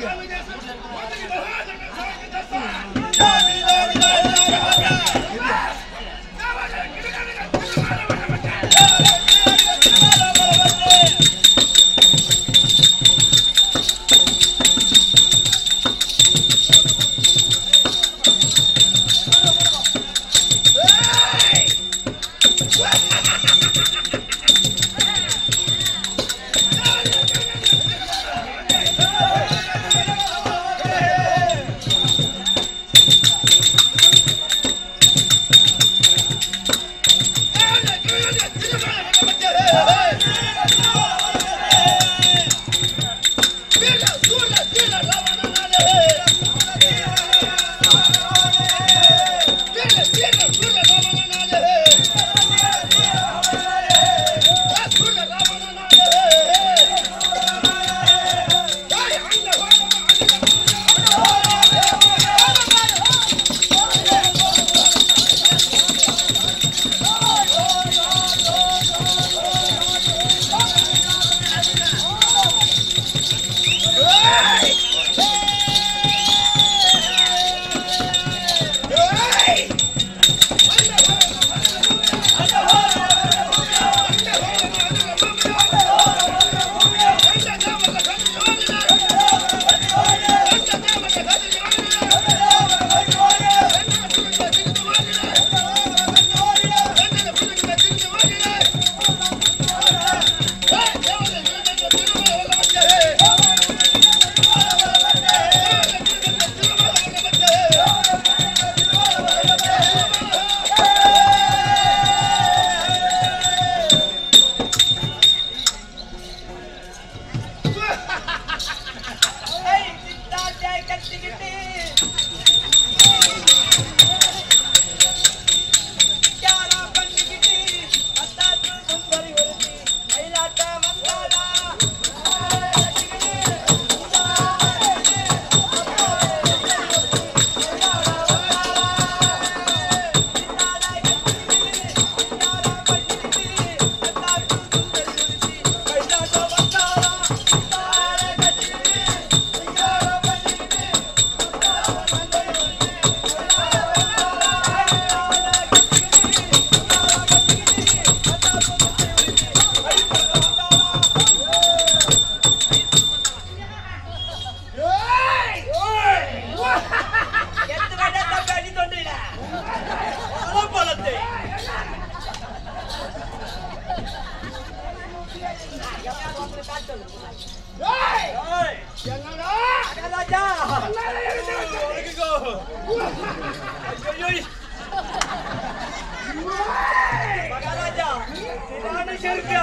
மகாராஜா சரியான சிரிப்பா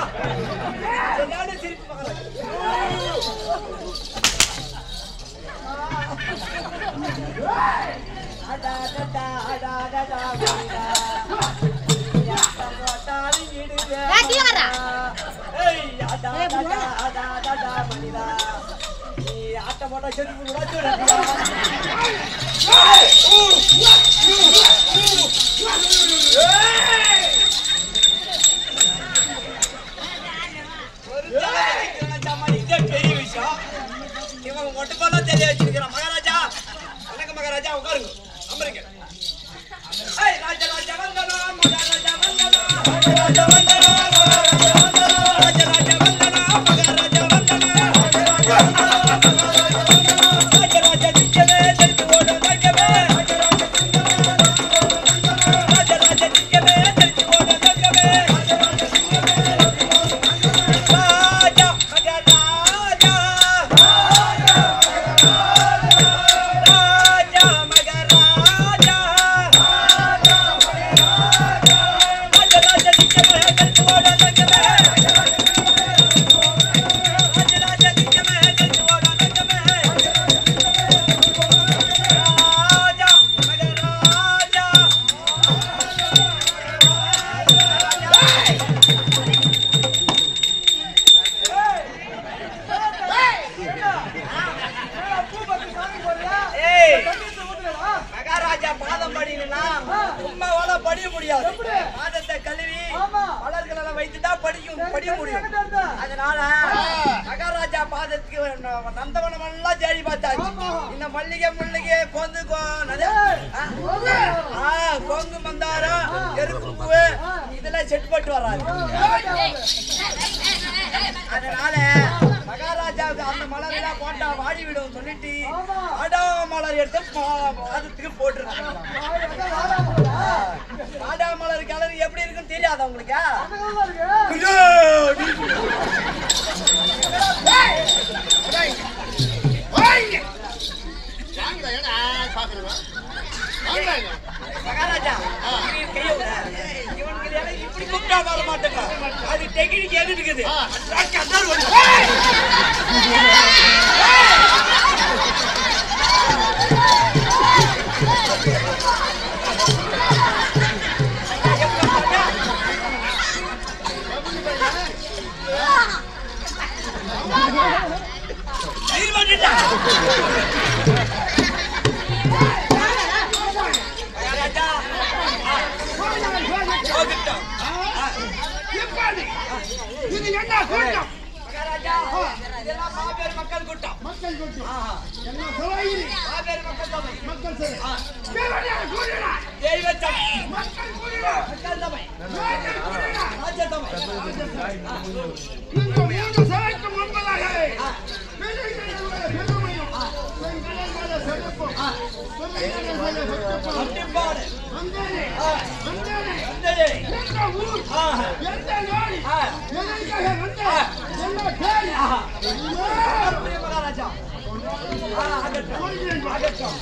சரியான சிரிப்பு மகாராஜா அடா, அடா, அடா, அடா, அடா, யாத்தம் போட்டாலும் இடுவே. ஏய், கீழே வர்றா. ஏய், அடா, அடா, அடா, அடா, மனிதா. நீ ஆட்டம் போட்டா செருப்பு கூட சொல்லுறியா? ஒரு தலை வச்சிருக்கிறான் சாமான், இதுதான் பெரிய விஷயம். இவன் ஒட்டுப்பாலாம் தெரிய வச்சிருக்கிறான். மகாராஜா வணக்கம் மகாராஜா உட்காருங்க அமருங்க ஏய், ராஜா, ராஜா, வந்தனம், மகாராஜா, வந்தனம். ராஜா, வந்தனம், மகாராஜா, வந்தனம். ராஜா, ராஜா, வந்தனம், மகாராஜா, வந்தனம். ராஜா, ராஜா, நிக்கவே, தெரிந்து ஓடும் தங்கமே. ராஜா, ராஜா, நிக்கவே, தெரிந்து ஓடும் தங்கமே. ராஜா, மகாராஜா. ராஜா, மகாராஜா. ராஜா, ராஜா, நிக்கவே, தெரிந்து ஓடும் தங்கமே. ராஜா, ராஜா, நிக்கவே, தெரிந்து ஓடும் தங்கமே. ராஜா, மகாராஜா. ஏய், மகாராஜா பாதம் படினா உண்மைவால படிய முடியாது பாதத்தை கழுவி மலர்களெல்லாம் வைத்துதான் படிக்கும் படிய முடியும் அதனால மகாராஜா பாதத்துக்கு ந- நந்தவனம் எல்லாம் தேடி பார்த்தாச்சு இந்த மல்லிகை முல்லிகை கொந்து கொ- என்னது? ஆ, ஆ, கொங்கு மந்தாரம் எருக்கு பூ இதெல்லாம் செட் போட்டு வராது அதனால மகாராஜாவுக்கு அந்த மலர் எல்லாம் போட்டா வாடி விடும் சொல்லிட்டு ஆடா மலர் எடுத்து பா- பாதத்துக்கு போட்டுருக்காங்க ஆடா மலர் கலர் எப்படி இருக்குன்னு தெரியாதா உங்களுக்கு மகாராஜா இவன் கையை விடு. இவனுக்கு எல்லாம் இப்படி கூப்பிட்டா வர மாட்டேங்க அது டெக்னிக் எது இருக்குது கதர் ஒண்ணு. நீர் வந்துட்டா. மகாராஜா போகட்டும். இது என்ன கூட்டம் மகாராஜா இதெல்லாம் மாபெரும் மக்கள் கூட்டம் மக்கள் கூட்டம் ஆஹா. என்ன சொல்லுகிறீ மாபெரும் மக்கள் தொகை மக்கள் சரி தேவனையார் கூடினா தெய்வ சபை மக்கள் கூடினா மக்கள் தொகை மக்கள் கூடினா ராஜ தொகை இந்த மூன்று சபைக்கு முன்பதாக பெருமையுடைய பெருமையும் பெண்களோட சிறப்பும் பெருமையுடைய சிறப்பும் கண்டிப்பாடு வந்தேனே வந்தேனே வந்ததே எந்த ஊர் ஆஹா. எந்த நாடு ஆ. எதற்காக வந்தேன் என்ன பேர் அப்படியே மகாராஜா ஆ, அகற்றம். அகற்றம்.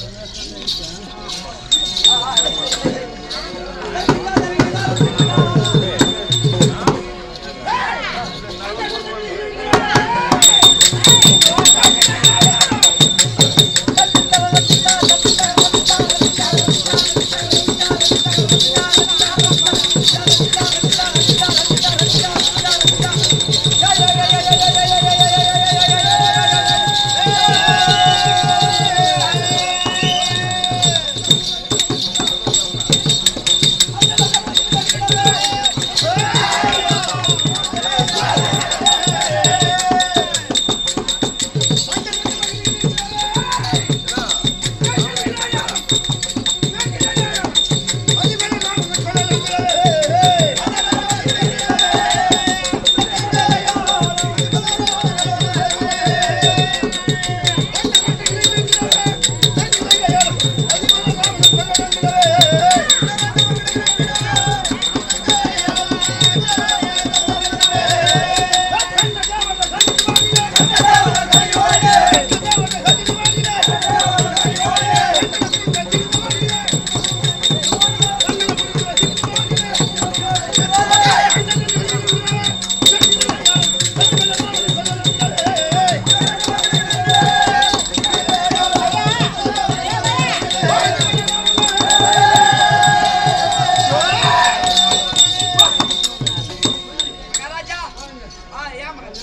மகாராஜா ஆ ஏன் மகாராஜா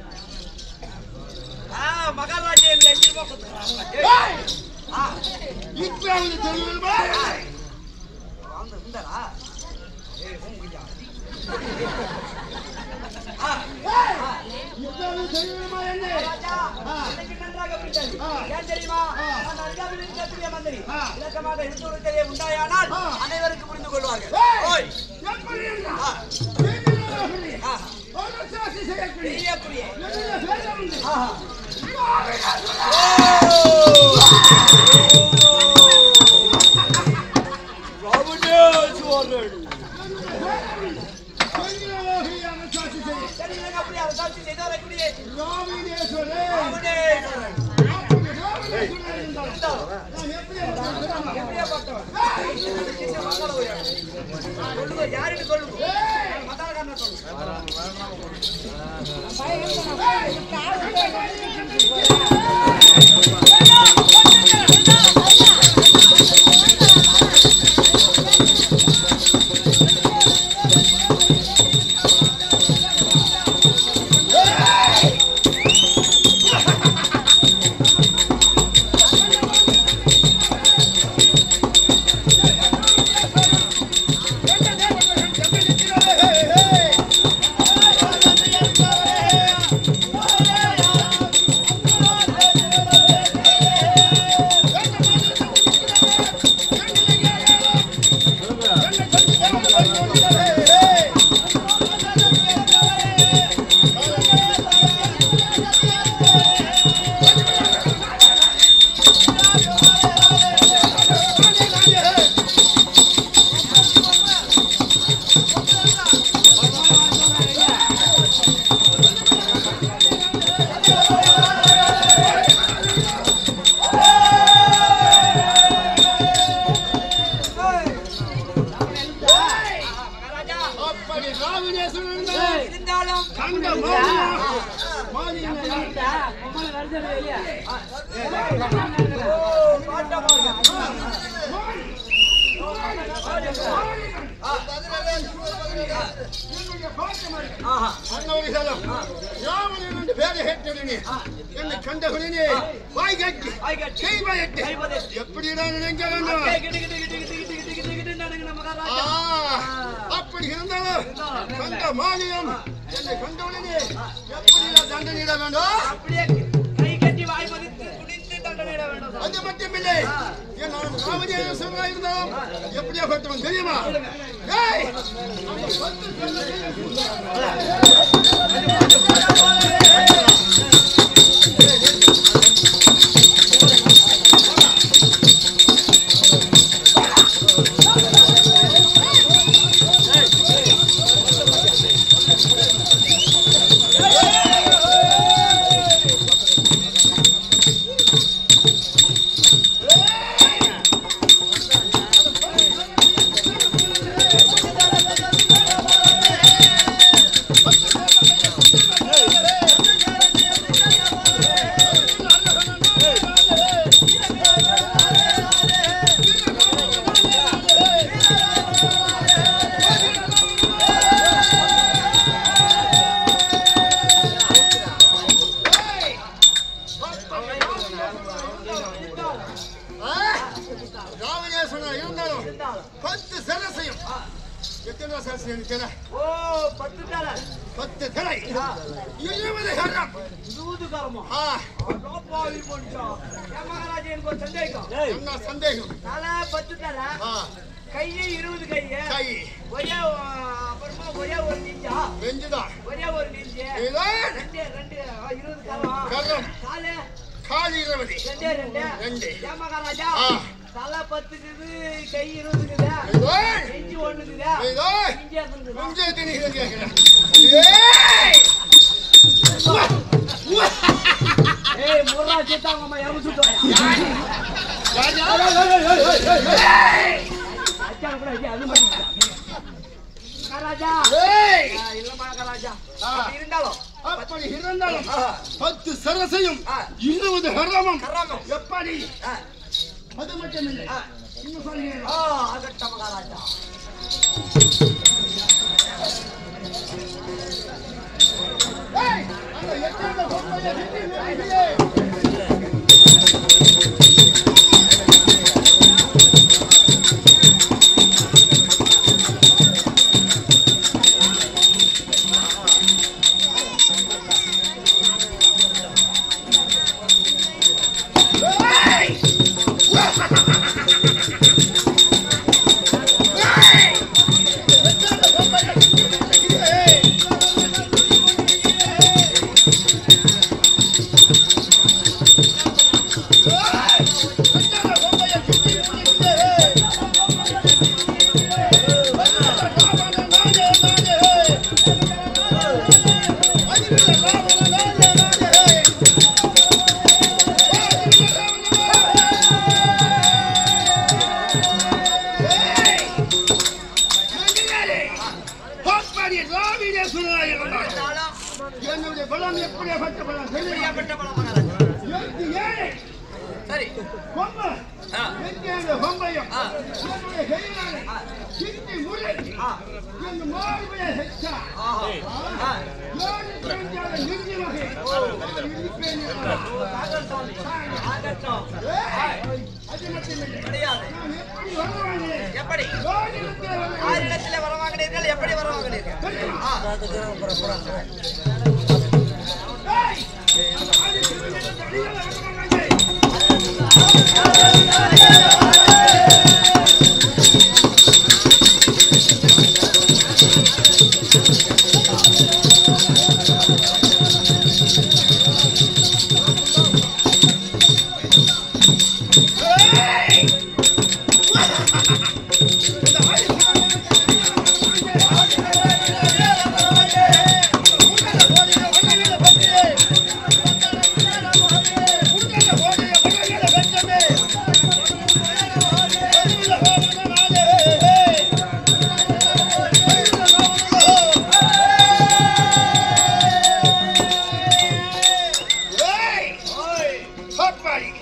ஆ மகாராஜா இந்த அஞ்சு ரூபாய் கொடுத்துருவாங்க ஆ இத்ராவது தெரியுமா அந்த இந்தடா ஏய் உங்க ஆ இத்ராவது தெரியுமா என்ன ராஜா, எனக்கு நன்றாக புரிந்தது. ஏன் தெரியுமா? நான் அருகாமையில் இருக்கக்கூடிய மந்திரி. இலக்கமாக இந்துவர்களே உண்டாயானால் அனைவருக்கும் புரிந்து கொள்வார்கள். ஓய், எப்படி இருந்தா ஆ, செய்தியாளர்களே, ஆ, ஒரு சாட்சி செய்யக்கூடிய பெரியக்குரிய. என்னுடைய வேலை உண்டு. ஆஹா. செய்தியாளர்களையான சாட்சி செய்ய. சரி, இல்லைங்க, அப்படி அதை சாட்சி செய்து வரக்கூடிய ராமலிங்கேஸ்வரே, அவனே ராமலிங்கேஸ்வரே இருந்தால் நான் எப்படி இருந்தால் எப்படியாப்பட்டவன்? இந்த மங்கள உயரம். சொல்லுங்க, யாருன்னு சொல்லுங்க. மத்தாளக்காரனை சொல்லுங்க. Hey, hey, hey. அன்னவரிகளும் யாவன் என்னுடைய பேரை கேட்டதுனே என்னை கண்டகுடனே வாய் கட்டி கை பயட்டு எப்படிதான் நினைக்க வேண்டும் ஆ, அப்படி இருந்தாலும் கண்ட மானியம் என்னை கண்டவுடனே எப்படிதான் தண்டனையிட வேண்டும் அப்படியே கை கட்டி வாய் மதித்து குடித்து தண்டனையிட வேண்டும் சாமி. அது மட்டுமில்லை என் ராமஜெய சிவனா இருந்தாலும் எப்படியா பட்டவன் தெரியுமா ஏய், அந்த பத்து பேரை ராமஜேஸ்வரன் இருந்தாலும் பத்து சரசையும் எத்தனை சரசையும் எனக்கு தெரியல. ஓ பத்து தலை பத்து தலை இருபது கரம் தூதுகாரமா ஆ, பாவி போச்சா ஏன் மகாராஜா எனக்கு ஒரு சந்தேகம் என்ன சந்தேகம் தலை பத்து தலை ஆ, கையை இருபது கை கை ஒரே அப்புறமா ஒரே ஒரு நெஞ்சா நெஞ்சுதான் ஒரே ஒரு நெஞ்சு இதான் ரெண்டு ரெண்டு ஆ, இருபது காலம் கரம் காலு கால் இருபது ரெண்டே ரெண்டு ரெண்டு. ஏன் மகாராஜா ஆ. தலை பத்துக்குது கை இருபதுக்குது இதான் நெஞ்சு ஒண்ணுக்குது இதான் நெஞ்சு எத்தனுக்குது நெஞ்சை திணிகள் கேட்கிறேன் ஏய்! உவா! உவா! ஏய் முர்ரா சேத்தாங்க அம்மா இறந்து சுட்டாயா ராஜா! அச்சான கூட ஐயா அது மாட்டீங்க மகாராஜா ஏய்! ஆ, இல்ல மகாராஜா ஆ. அப்படி இருந்தாலும் அப்படி இருந்தாலும் ஆ. பத்து சரசையும் ஆ. இருபது ஹரமும் கர்ரமும். எப்படி ஆ, அது மட்டுமில்லை ஆ. இன்னும் சொல்கிறேன் ஆ, அதட்ட மகாராஜா ஏய்! அந்த எட்டாவது பொம்மையை விட்டு நிறுத்தியே! ஏய்! ஏய்! எட்டாவது பொம்மையை விட்டு நிறுத்தியே! என்னுடைய பலம் எப்படியாப்பட்ட பலம் தெரியுமா? பிரியப்பட்ட பல மகாராஜா எட்டு ஏழை சரி பொம்மை ஆ. எங்கேயாவது பொம்மையும் ஆ. என்னுடைய கையினாலே சிந்தி முறைக்கு ஆ. என் மார்பையை ஹெச்சா ஆஹா ஆ. ஏழு தெரிஞ்சாத நிறுத்தி வகை நான் இருப்பேன் என்றார். ஆகட்டும் சாமி, ஆகட்டும் ஏய், அது மட்டுமில்லை கிடையாது நான் எப்படி வருவானே எப்படி யோகிடத்தில் வருவேன். ஆரிடத்திலே வரவாங்கினீர்கள் எப்படி வரவாங்கினீர்கள் தெரியுமா? ஆ ஏய், அந்த ஆதி திருமணத்தை அடியால வருவாங்க. ஏய் சாப்பாடி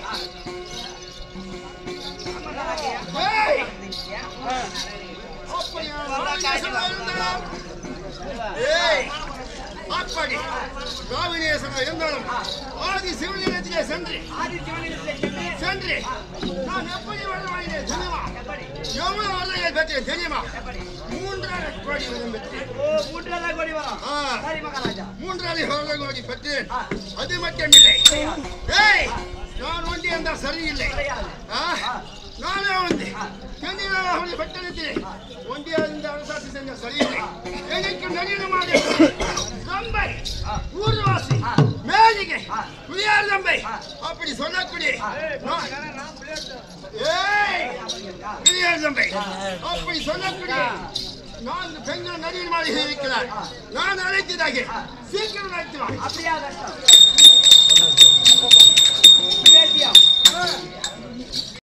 ஏய் அப்படியா ராமநேசனா இருந்தாலும் ஏய் அப்படி ராமநேசனா இருந்தாலும் ஆதி சிவலிங்கத்திலே சென்று சென்று நான் எப்படி வரலாயினே தெரியுமா எவ்வளவு வரலாறு பெற்றேன் தெரியுமா மூன்றரை கோடி வரம் பெற்றேன் ஓ மூன்றாவது கோடி வரும் ஆ, சரி மகாராஜா மூன்றரை கோடி பெற்றேன் அது மட்டும் இல்லை ஏய் நான் ஒன்றி இருந்தால் சரியில்லை ஆ, நானே வந்து சென்னையில் பட்டணத்திலே ஒன்றியா இருந்த அரசாட்சி செஞ்ச சரியில்லை எனக்கு நடினமாக ரம்பை ஊர்வாசி மேலிகை புதியார் ரம்பை அப்படி சொல்லக்கூடிய நான் ஏய் புதியார் ரம்பை அப்படி சொல்லக்கூடிய நான்கு பெண்கள் நடிகர் மாளிகை இருக்கிறார் நான் அழைத்ததாக சீக்கிரம் அழைத்து வா அப்படியா கஷ்டம்